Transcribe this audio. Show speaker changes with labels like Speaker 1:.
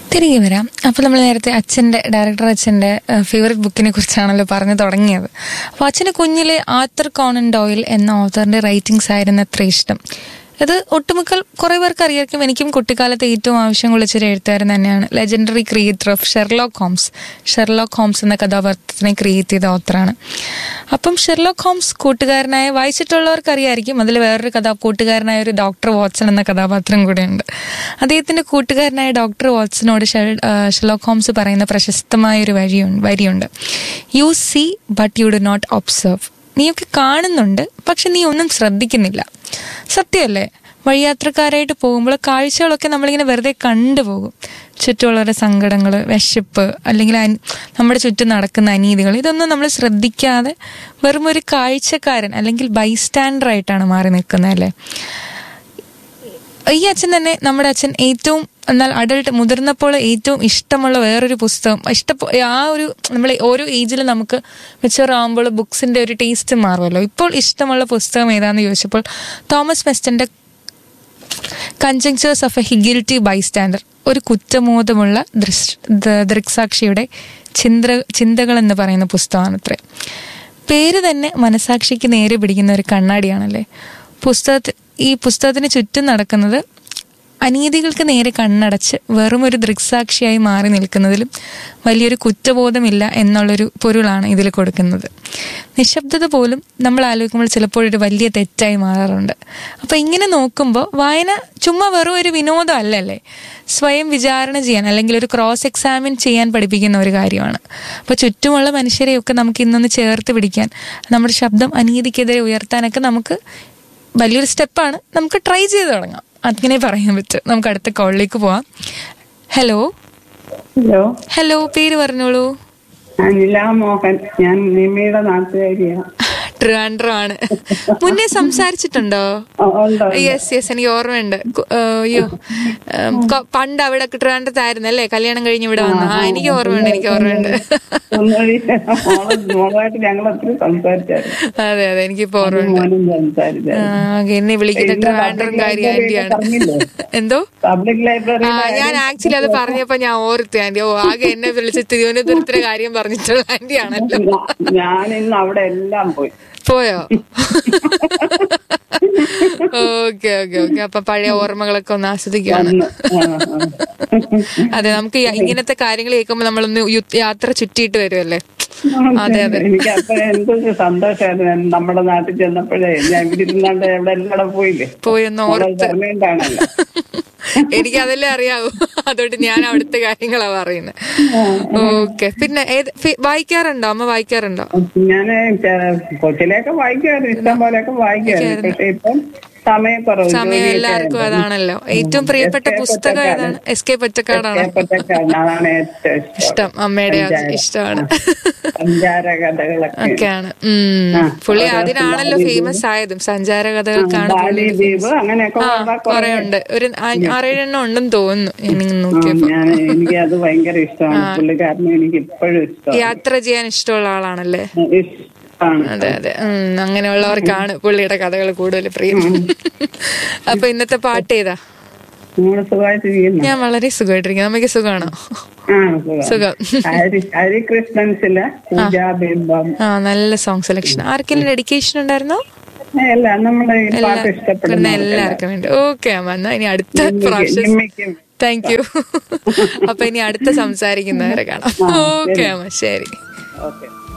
Speaker 1: തിരികെ വരാം അപ്പോൾ നമ്മൾ നേരത്തെ അച്ഛൻ്റെ ഡയറക്ടർ അച്ഛൻ്റെ ഫേവററ്റ് ബുക്കിനെ കുറിച്ചാണല്ലോ പറഞ്ഞു തുടങ്ങിയത് അപ്പോൾ അച്ഛന് കുഞ്ഞിലെ ആത്തർ കോണൻ ഡോയിൽ എന്ന ഓത്തറിൻ്റെ റൈറ്റിംഗ്സ് ആയിരുന്നു അത്ര ഇഷ്ടം ഇത് ഒട്ടുമുക്കൽ കുറേ പേർക്ക് അറിയായിരിക്കും എനിക്കും കുട്ടിക്കാലത്ത് ഏറ്റവും ആവശ്യം കൊള്ളിച്ചൊരു എഴുത്തുകാരൻ തന്നെയാണ് legendary creator of Sherlock Holmes Sherlock Holmes എന്ന കഥാപാത്രത്തിനെ ക്രിയേറ്റ് ചെയ്ത ഓത്തറാണ് അപ്പം ഷെർലോക്ക് ഹോംസ് കൂട്ടുകാരനായ വായിച്ചിട്ടുള്ളവർക്ക് അറിയായിരിക്കും അതിൽ വേറൊരു കഥാ കൂട്ടുകാരനായ ഒരു ഡോക്ടർ വാട്സൺ എന്ന കഥാപാത്രം കൂടെയുണ്ട് അദ്ദേഹത്തിന്റെ കൂട്ടുകാരനായ ഡോക്ടർ വാട്സനോട് ഷെർലോക്ക് ഹോംസ് പറയുന്ന പ്രശസ്തമായ ഒരു വഴിയുണ്ട് വരിയുണ്ട് you see but you do not observe നീയൊക്കെ കാണുന്നുണ്ട് പക്ഷെ നീ ഒന്നും ശ്രദ്ധിക്കുന്നില്ല സത്യമല്ലേ വഴിയാത്രക്കാരായിട്ട് പോകുമ്പോൾ കാഴ്ചകളൊക്കെ നമ്മളിങ്ങനെ വെറുതെ കണ്ടുപോകും ചുറ്റുമുള്ളവരുടെ സങ്കടങ്ങൾ വിശപ്പ് അല്ലെങ്കിൽ അനി- നമ്മുടെ ചുറ്റും നടക്കുന്ന അനീതികൾ ഇതൊന്നും നമ്മൾ ശ്രദ്ധിക്കാതെ വെറും ഒരു കാഴ്ചക്കാരൻ അല്ലെങ്കിൽ ബൈസ്റ്റാൻഡർ ആയിട്ടാണ് മാറി നിൽക്കുന്നത് അല്ലേ ഈ അച്ഛൻ തന്നെ നമ്മുടെ അച്ഛൻ ഏറ്റവും എന്നാൽ അഡൾട്ട് മുതിർന്നപ്പോൾ ഏറ്റവും ഇഷ്ടമുള്ള വേറൊരു പുസ്തകം ഇഷ്ട ആ ഒരു നമ്മൾ ഓരോ ഏജിൽ നമുക്ക് മെച്ചുവർ ആകുമ്പോൾ ബുക്സിന്റെ ഒരു ടേസ്റ്റ് മാറുമല്ലോ ഇപ്പോൾ ഇഷ്ടമുള്ള പുസ്തകം ഏതാന്ന് ചോദിച്ചപ്പോൾ തോമസ് മെസ്റ്റന്റെ conjectures of a guilty bystander ഒരു കുറ്റബോധമുള്ള ദൃശ് ദ- ദൃക്സാക്ഷിയുടെ ചിന്ത ചിന്തകൾ എന്ന് പറയുന്ന പുസ്തകമാണത്രേ പേര് തന്നെ മനസാക്ഷിക്ക് നേരെ പിടിക്കുന്ന ഒരു കണ്ണാടിയാണല്ലേ പുസ്തകത്തിൽ ഈ പുസ്തകത്തിന് ചുറ്റും നടക്കുന്നത് അനീതികൾക്ക് നേരെ കണ്ണടച്ച് വെറും ഒരു ദൃക്സാക്ഷിയായി മാറി നിൽക്കുന്നതിലും വലിയൊരു കുറ്റബോധമില്ല എന്നുള്ളൊരു പൊരുളാണ് ഇതിൽ കൊടുക്കുന്നത് നിശബ്ദത പോലും നമ്മൾ ആലോചിക്കുമ്പോൾ ചിലപ്പോൾ ഒരു വലിയ തെറ്റായി മാറാറുണ്ട് അപ്പൊ ഇങ്ങനെ നോക്കുമ്പോൾ വായന ചുമ്മാ വെറും ഒരു വിനോദം അല്ലല്ലേ സ്വയം വിചാരണ ചെയ്യാൻ അല്ലെങ്കിൽ ഒരു ക്രോസ് എക്സാമിൻ ചെയ്യാൻ പഠിപ്പിക്കുന്ന ഒരു കാര്യമാണ് അപ്പോൾ ചുറ്റുമുള്ള മനുഷ്യരെയൊക്കെ നമുക്ക് ഇന്നൊന്ന് ചേർത്ത് പിടിക്കാൻ നമ്മുടെ ശബ്ദം അനീതിക്കെതിരെ ഉയർത്താനൊക്കെ നമുക്ക് വലിയൊരു സ്റ്റെപ്പാണ് നമുക്ക് ട്രൈ ചെയ്ത് തുടങ്ങാം അങ്ങനെ പറയാൻ പറ്റും നമുക്ക് അടുത്ത കോളിലേക്ക് പോവാം ഹലോ
Speaker 2: ഹലോ
Speaker 1: ഹലോ പേര് പറഞ്ഞോളൂ
Speaker 2: ഞാൻ നിലാ മോഹൻ ഞാൻ നിമിയുടെ നാട്ടുകാരിയാ
Speaker 1: ട്രിവാൻഡ്രം ആണ് മുന്നേ സംസാരിച്ചിട്ടുണ്ടോ
Speaker 2: ആ, ഉണ്ട്
Speaker 1: യെസ് യെസ് എനിക്ക് ഓർമ്മയുണ്ട് കു- ആ, അയ്യോ ഉം, കൊ- പണ്ട് അവിടെ ട്രിവാൻഡ്രത്തായിരുന്നു അല്ലേ കല്യാണം കഴിഞ്ഞ് ഇവിടെ വന്ന ആ എനിക്ക് ഓർമ്മയുണ്ട് എനിക്ക് ഓർമ്മയുണ്ട്
Speaker 2: ഒന്നുകൂടി മോള് മോളുമായിട്ട് ഞങ്ങൾ ഒത്തിരി സംസാരിച്ചായിരുന്നു
Speaker 1: അതെ അതെ എനിക്കിപ്പോ ഓർമ്മയുണ്ട്
Speaker 2: മോനും
Speaker 1: ആ,
Speaker 2: സംസാരിച്ചായിരുന്നു
Speaker 1: എന്നെ വിളിക്കുന്ന
Speaker 2: ഇന്ന്
Speaker 1: ട്രിവാൻഡ്രം
Speaker 2: public
Speaker 1: കാരി
Speaker 2: library ഒക്കെ
Speaker 1: ആന്റിയാണ്
Speaker 2: പറഞ്ഞില്ലേ?
Speaker 1: എന്തോ
Speaker 2: പബ്ലിക് ലൈബ്രറി
Speaker 1: ആ ഞാൻ ആക്ച്വലി അത് പറഞ്ഞപ്പോ ഞാൻ ഓർത്തു ആന്റി ഓ ആകെ എന്നെ വിളിച്ച് തിരുവനന്തപുരത്തിന്റെ കാര്യം പറഞ്ഞിട്ടുള്ള ആന്റിയാണല്ലോ
Speaker 2: ഞാൻ ഇന്ന് അവിടെ എല്ലാം പോയി
Speaker 1: പോയോ ഓക്കെ ഓക്കെ ഓക്കെ അപ്പൊ പഴയ ഓർമ്മകളൊക്കെ ഒന്ന് ആസ്വദിക്കുകയാണ്
Speaker 2: ആ, ആ.
Speaker 1: അതെ നമുക്ക് ഈ ഇങ്ങനത്തെ കാര്യങ്ങൾ കേൾക്കുമ്പോൾ നമ്മളൊന്ന് യു- യാത്ര ചുറ്റിയിട്ട് വരുമല്ലേ അതെ അതെ
Speaker 2: എനിക്ക് അപ്പൊ എന്തൊരു സന്തോഷമായിരുന്നു നമ്മുടെ നാട്ടിൽ ചെന്നപ്പോഴേ ഞാൻ ഇവിടെ ഇരുന്നാണ്ട് എവിടെ എല്ലാം പോയില്ലേ
Speaker 1: പോയി ഒന്ന് ഓർത്ത്
Speaker 2: പറഞ്ഞിട്ടാണല്ലോ
Speaker 1: എനിക്ക് അതല്ലേ അറിയാവൂ അതുകൊണ്ട് ഞാൻ അവിടുത്തെ കാര്യങ്ങളാ പറയുന്നത് ഓക്കെ പിന്നെ ഏത് ഫി- വായിക്കാറുണ്ടോ അമ്മ വായിക്കാറുണ്ടോ
Speaker 2: ഞാന് ചെ- കൊച്ചിലെയൊക്കെ വായിക്കുമായിരുന്നു ഇഷ്ടം പോലെയൊക്കെ വായിക്കുമായിരുന്നു പക്ഷെ ഇപ്പം സമയക്കുറവ്
Speaker 1: സമയം
Speaker 2: ജോലിയൊക്കെ
Speaker 1: എല്ലാവർക്കും
Speaker 2: ആയതുകൊണ്ട്.
Speaker 1: അതാണല്ലോ ഏറ്റവും പ്രിയപ്പെട്ട
Speaker 2: എസ് കെ
Speaker 1: പുസ്തകം
Speaker 2: പൊറ്റക്കാട്.
Speaker 1: ഏതാണ് എസ് കെ പൊറ്റക്കാടാണോ
Speaker 2: എസ് കെ പൊറ്റക്കാട്. അതാണ് ഏറ്റവും ഇഷ്ടം
Speaker 1: ഇഷ്ടം അമ്മയുടെ ആ
Speaker 2: സഞ്ചാര.
Speaker 1: ഇഷ്ടമാണ്
Speaker 2: സഞ്ചാര കഥകളൊക്കെ
Speaker 1: ഒക്കെയാണ് ഉം
Speaker 2: ആ,
Speaker 1: പുള്ളി
Speaker 2: ഓരോ
Speaker 1: അതിനാണല്ലോ
Speaker 2: ബാലി
Speaker 1: ഫേമസ് ആയതും സഞ്ചാര കഥകൾക്കാണ് പുള്ളി
Speaker 2: ബാലി ദ്വീപ് അങ്ങനെയൊക്കെ
Speaker 1: ആ
Speaker 2: ഉള്ള
Speaker 1: കുറെ
Speaker 2: കുറേ
Speaker 1: ഉണ്ട് ഒരു ആ- ആറേഴെണ്ണം ഉണ്ടെന്ന് തോന്നുന്നു ഞാനിങ്ങനെ
Speaker 2: ആ,
Speaker 1: നോക്കിയപ്പോ
Speaker 2: ഞാൻ എനിക്ക് അത് ഭയങ്കര ഇഷ്ടമാണ് പുള്ളിക്കാരനെ എനിക്ക് ഇപ്പോഴും ഇഷ്ടമാണ്
Speaker 1: യാത്ര ചെയ്യാൻ ഇഷ്ടമുള്ള ആളാണല്ലേ
Speaker 2: ഇഷ്ടമാണ്
Speaker 1: അതെ അതെ ഉം അങ്ങനെയുള്ളവർക്കാണ് പുള്ളിയുടെ കഥകൾ കൂടുതൽ പ്രിയം അപ്പൊ ഇന്നത്തെ പാട്ട് ഏതാ
Speaker 2: നിങ്ങൾ സുഖമായിട്ടിരിക്കുന്നു
Speaker 1: ഞാൻ വളരെ സുഖമായിട്ടിരിക്കുന്നു നമുക്ക് സുഖമാണോ
Speaker 2: ആ സുഖം
Speaker 1: സുഖം
Speaker 2: ഹരി ഹരികൃഷ്ണൻസിലെ പൂജാബിംബം
Speaker 1: ആ നല്ല സോങ് സെലക്ഷൻ ആർക്കെങ്കിലും ഡെഡിക്കേഷൻ ഉണ്ടായിരുന്നോ
Speaker 2: അല്ല നമ്മുടെ ഈ പാട്ട് ഇഷ്ടപ്പെടുന്ന
Speaker 1: പിന്നെ എല്ലാവർക്കും വേണ്ടി ഓക്കെ അമ്മ എന്നാ ഇനി അടുത്ത പ്രാവശ്യം
Speaker 2: നിമ്മിക്കും
Speaker 1: താങ്ക് യു അപ്പൊ ഇനി അടുത്ത സംസാരിക്കുന്നവരെ കാണാം ഓക്കെ അമ്മ ശരി
Speaker 2: ഓക്കെ